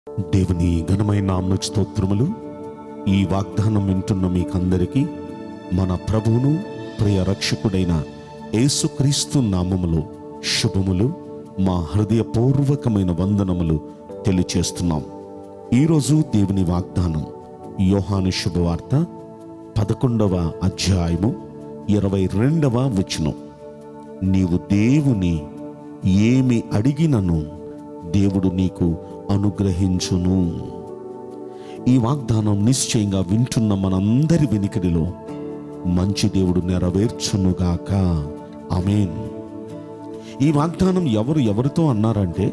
దేవుని ఘనమైన నామను స్తోత్రములు ఈ వాగ్దానం వింటున్న మీకందరికీ మన ప్రభువును ప్రియ రక్షకుడైన యేసుక్రీస్తు నామములో శుభములు మా హృదయపూర్వకమైన వందనములు తెలియచేస్తున్నాం ఈరోజు దేవుని వాగ్దానం యోహాను శుభవార్త పదకొండవ అధ్యాయము ఇరవై రెండవ వచనం నీవు దేవుని ఏమి అడిగినను దేవుడు నీకు అనుగ్రహించును ఈ వాగ్దానం నిశ్చయంగా వింటున్న మనందరి వెనికిడిలో మంచి దేవుడు నెరవేర్చునుగాక ఆమేన్ ఈ వాగ్దానం ఎవరు ఎవరితో అన్నారంటే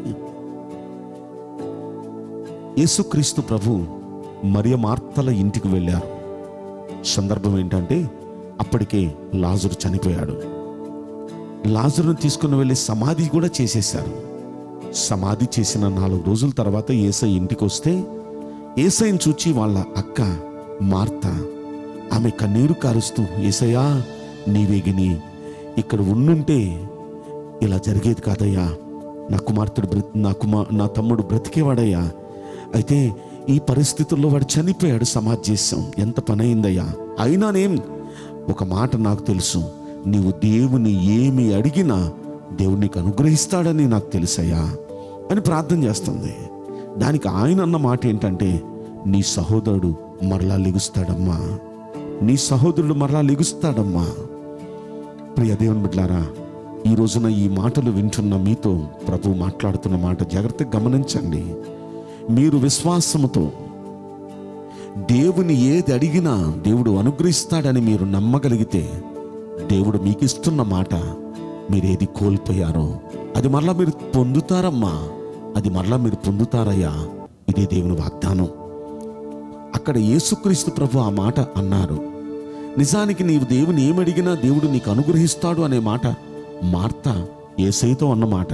యేసుక్రీస్తు ప్రభు మరియ మార్తల ఇంటికి వెళ్ళారు సందర్భం ఏంటంటే అప్పటికే లాజరు చనిపోయాడు లాజరును తీసుకుని వెళ్ళి సమాధి కూడా చేసేశారు సమాధి చేసిన నాలుగు రోజుల తర్వాత ఏసై ఇంటికి వస్తే ఏసైని చూచి వాళ్ళ అక్క మార్త ఆమె కన్నీరు కారుస్తూ ఏసయ్యా నీవేగిని ఇక్కడ ఉండుంటే ఇలా జరిగేది కాదయ్యా నా కుమార్తెడు బ్రతి నా కుమార్ నా తమ్ముడు బ్రతికేవాడయ్యా అయితే ఈ పరిస్థితుల్లో వాడు చనిపోయాడు సమాధి చేశాం ఎంత పని అయిందయ్యా అయినానేం ఒక మాట నాకు తెలుసు నీవు దేవుని ఏమి అడిగినా దేవుడు నీకు అనుగ్రహిస్తాడని నాకు తెలుసయ్యా అని ప్రార్థన చేస్తుంది దానికి ఆయన అన్న మాట ఏంటంటే నీ సహోదరుడు మరలా లెగుస్తాడమ్మా నీ సహోదరుడు మరలా లెగుస్తాడమ్మా ప్రియ దేవుని బిడ్లారా ఈ రోజున ఈ మాటలు వింటున్న మీతో ప్రభు మాట్లాడుతున్న మాట జాగ్రత్తగా గమనించండి మీరు విశ్వాసముతో దేవుని ఏది అడిగినా దేవుడు అనుగ్రహిస్తాడని మీరు నమ్మగలిగితే దేవుడు మీకు ఇస్తున్న మాట మీరు ఏది కోల్పోయారో అది మరలా మీరు పొందుతారమ్మా అది మరలా మీరు పొందుతారయ్యా ఇదే దేవుని వాగ్దానం అక్కడ యేసుక్రీస్తు ప్రభు ఆ మాట అన్నారు నిజానికి నీవు దేవుని ఏమడిగినా దేవుడు నీకు అనుగ్రహిస్తాడు అనే మాట మార్త ఏసైతో అన్నమాట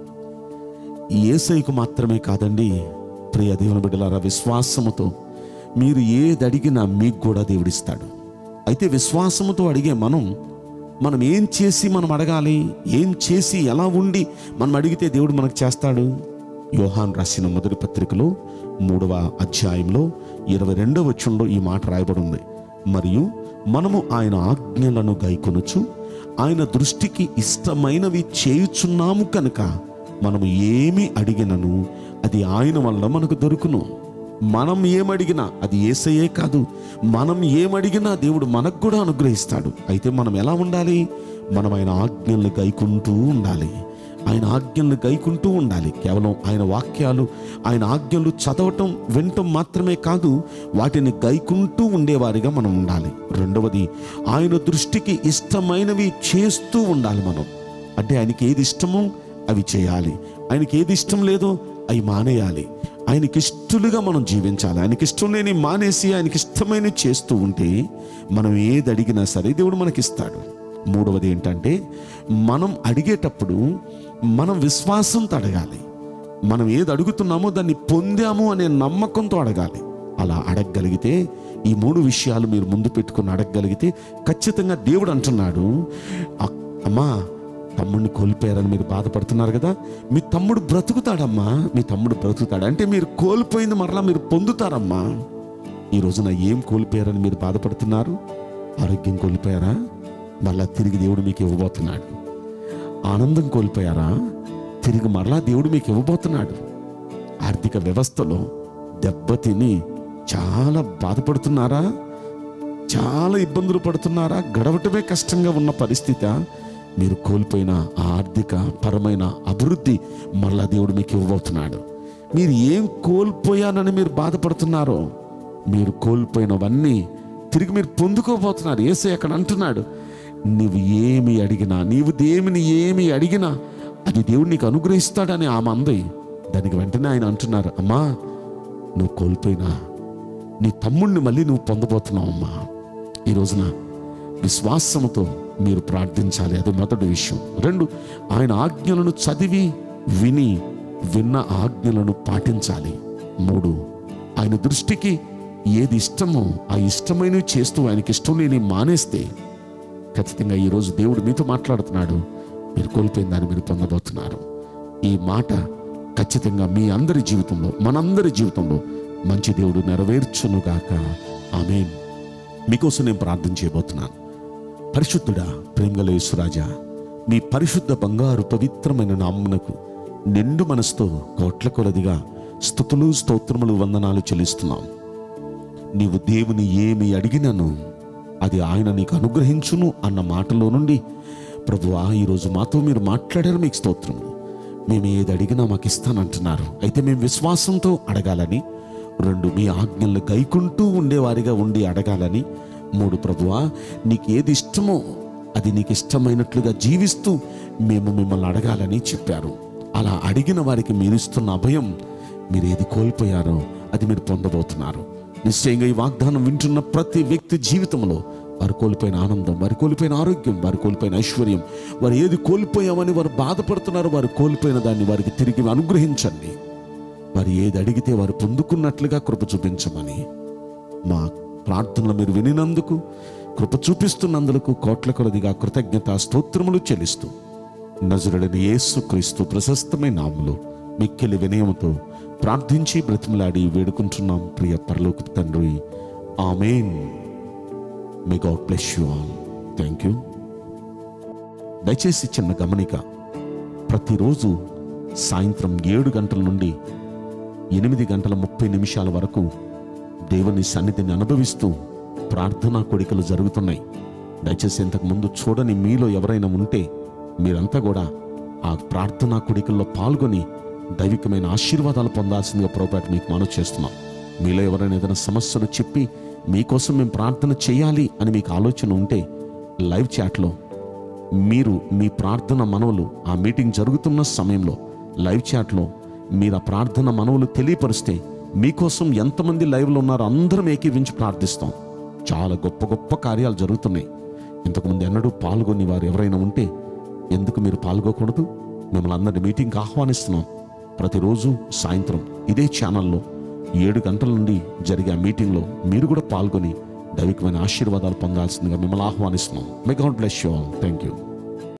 ఏసైకు మాత్రమే కాదండి ప్రియ దేవుని బిడ్డలారా విశ్వాసముతో మీరు ఏది అడిగినా మీకు కూడా దేవుడిస్తాడు అయితే విశ్వాసముతో అడిగే మనం మనం ఏం చేసి మనం అడగాలి ఏం చేసి ఎలా ఉండి మనం అడిగితే దేవుడు మనకు చేస్తాడు యోహాన్ రాసిన మొదటి పత్రికలో మూడవ అధ్యాయంలో ఇరవై రెండవ వచ్చంలో ఈ మాట రాయబడి ఉంది మరియు మనము ఆయన ఆజ్ఞలను గైకొనుచు ఆయన దృష్టికి ఇష్టమైనవి చేయుచున్నాము కనుక మనము ఏమి అడిగినను అది ఆయన వల్ల మనకు దొరుకును మనం ఏమడిగినా అది ఏసయ్యే కాదు మనం ఏమడిగినా దేవుడు మనకు కూడా అనుగ్రహిస్తాడు అయితే మనం ఎలా ఉండాలి మనం ఆయన ఆజ్ఞల్ని గైకుంటూ ఉండాలి ఆయన ఆజ్ఞల్ని గైకుంటూ ఉండాలి కేవలం ఆయన వాక్యాలు ఆయన ఆజ్ఞలు చదవటం వినటం మాత్రమే కాదు వాటిని గైకుంటూ ఉండేవారిగా మనం ఉండాలి రెండవది ఆయన దృష్టికి ఇష్టమైనవి చేస్తూ ఉండాలి మనం అంటే ఆయనకి ఏది ఇష్టమో అవి చేయాలి ఆయనకి ఏది ఇష్టం లేదో అవి మానేయాలి ఆయనకి ఇష్టలుగా మనం జీవించాలి ఆయనకి ఇష్టం లేని మానేసి ఆయనకి ఇష్టమైన చేస్తూ ఉంటే మనం ఏది అడిగినా సరే దేవుడు మనకిస్తాడు మూడవది ఏంటంటే మనం అడిగేటప్పుడు మనం విశ్వాసంతో అడగాలి మనం ఏది అడుగుతున్నామో దాన్ని పొందాము అనే నమ్మకంతో అడగాలి అలా అడగగలిగితే ఈ మూడు విషయాలు మీరు ముందు పెట్టుకుని అడగగలిగితే ఖచ్చితంగా దేవుడు అంటున్నాడు "అక్- అమ్మా తమ్ముడిని కోల్పోయారని మీరు బాధపడుతున్నారు కదా మీ తమ్ముడు బ్రతుకుతాడమ్మా మీ తమ్ముడు బ్రతుకుతాడు అంటే మీరు కోల్పోయింది మరలా మీరు పొందుతారమ్మా ఈ రోజున ఏం కోల్పోయారని మీరు బాధపడుతున్నారు ఆరోగ్యం కోల్పోయారా మరలా తిరిగి దేవుడు మీకు ఇవ్వబోతున్నాడు ఆనందం కోల్పోయారా తిరిగి మరలా దేవుడు మీకు ఇవ్వబోతున్నాడు ఆర్థిక వ్యవస్థలో దెబ్బతిని చాలా బాధపడుతున్నారా చాలా ఇబ్బందులు పడుతున్నారా గడవటమే కష్టంగా ఉన్న పరిస్థితి మీరు కోల్పోయిన ఆ ఆర్థిక పరమైన అభివృద్ధి మళ్ళా దేవుడు మీకు ఇవ్వబోతున్నాడు మీరు ఏం కోల్పోయానని మీరు బాధపడుతున్నారో మీరు కోల్పోయినవన్నీ తిరిగి మీరు పొందుకోబోతున్నారు ఏసై అక్కడ అంటున్నాడు నువ్వు ఏమి అడిగినా నీవు దేవుని ఏమి అడిగినా అది దేవుడు నీకు అనుగ్రహిస్తాడని ఆమె అంది దానికి వెంటనే ఆయన అంటున్నారు అమ్మా నువ్వు కోల్పోయినా నీ తమ్ముడిని మళ్ళీ నువ్వు పొందబోతున్నావు అమ్మా ఈ రోజున విశ్వాసముతో మీరు ప్రార్థించాలి అది మొదటి విషయం రెండు ఆయన ఆజ్ఞలను చదివి విని విన్న ఆజ్ఞలను పాటించాలి మూడు ఆయన దృష్టికి ఏది ఇష్టమో ఆ ఇష్టమైనవి చేస్తూ ఆయనకి ఇష్టం లేని మానేస్తే ఖచ్చితంగా ఈరోజు దేవుడు మీతో మాట్లాడుతున్నాడు మీరు కోల్పోయిన దాన్ని మీరు పొందబోతున్నారు ఈ మాట ఖచ్చితంగా మీ అందరి జీవితంలో మనందరి జీవితంలో మంచి దేవుడు నెరవేర్చునుగాక ఆమెన్ మీకోసం నేను ప్రార్థన చేయబోతున్నాను పరిశుద్ధుడా ప్రేమగల యేసురాజా మీ పరిశుద్ధ బంగారు పవిత్రమైన నామ్మునకు నిండు మనసుతో కోట్ల కొలదిగా స్థుతులు స్తోత్రములు వందనాలు చెల్లిస్తున్నాం నీవు దేవుని ఏమి అడిగినను అది ఆయన నీకు అనుగ్రహించును అన్న మాటలో నుండి ప్రభువా ఈరోజు మాతో మీరు మాట్లాడారు మీకు స్తోత్రము మేము ఏది అడిగినా మాకు ఇస్తానంటున్నారు అయితే మేము విశ్వాసంతో అడగాలని రెండు మీ ఆజ్ఞలు గైకుంటూ ఉండేవారిగా ఉండి అడగాలని మూడు ప్రభువా నీకు ఏది ఇష్టమో అది నీకు ఇష్టమైనట్లుగా జీవిస్తూ మేము మిమ్మల్ని అడగాలని చెప్పారు అలా అడిగిన వారికి మీరు ఇస్తున్న అభయం మీరు ఏది కోల్పోయారో అది మీరు పొందబోతున్నారు నిశ్చయంగా ఈ వాగ్దానం వింటున్న ప్రతి వ్యక్తి జీవితంలో వారు కోల్పోయిన ఆనందం వారు కోల్పోయిన ఆరోగ్యం వారు కోల్పోయిన ఐశ్వర్యం వారు ఏది కోల్పోయామని వారు బాధపడుతున్నారో వారు కోల్పోయిన దాన్ని వారికి తిరిగి అనుగ్రహించండి వారు ఏది అడిగితే వారు పొందుకున్నట్లుగా కృప చూపించమని మా ప్రార్థనలు మీరు వినినందుకు కృప చూపిస్తున్నందుకు కోట్ల కొలదిగా కృతజ్ఞత స్తోత్రములు చెల్లిస్తూ నజరుడని యేసు క్రీస్తు ప్రశస్తమైన నామములో మిక్కిలి వినయముతో ప్రార్థించి బ్రతిమలాడి వేడుకుంటున్నాం ప్రియ పరలోక తండ్రి amen may God bless you all thank you దయచేసి చిన్న గమనిక ప్రతిరోజు సాయంత్రం ఏడు గంటల నుండి ఎనిమిది గంటల ముప్పై నిమిషాల వరకు దేవుని సన్నిధిని అనుభవిస్తూ ప్రార్థనా కోడికలు జరుగుతున్నాయి దయచేసి ఇంతకు ముందు చూడని మీలో ఎవరైనా ఉంటే మీరంతా కూడా ఆ ప్రార్థనా కోడికల్లో పాల్గొని దైవికమైన ఆశీర్వాదాలు పొందాల్సిందిగా ప్రోపేట మీకు మనవి చేస్తున్నాం మీలో ఎవరైనా ఏదైనా సమస్యలు చెప్పి మీకోసం మేము ప్రార్థన చేయాలి అని మీకు ఆలోచన ఉంటే లైవ్ చాట్లో మీరు మీ ప్రార్థన మనవులు ఆ మీటింగ్ జరుగుతున్న సమయంలో లైవ్ చాట్లో మీరు ఆ ప్రార్థన మనవులు తెలియపరిస్తే మీకోసం ఎంతమంది లైవ్లో ఉన్నారో అందరం ఏకీవించి ప్రార్థిస్తాం చాలా గొప్ప గొప్ప కార్యాలు జరుగుతున్నాయి ఇంతకుముందు ఎన్నడూ పాల్గొని వారు ఎవరైనా ఉంటే ఎందుకు మీరు పాల్గొకూడదు మిమ్మల్ని అందరిని మీటింగ్కి ఆహ్వానిస్తున్నాం ప్రతిరోజు సాయంత్రం ఇదే ఛానల్లో ఏడు గంటల నుండి జరిగే ఆ మీటింగ్లో మీరు కూడా పాల్గొని దైవికమైన ఆశీర్వాదాలు పొందాల్సిందిగా మిమ్మల్ని ఆహ్వానిస్తున్నాం may God bless you all thank you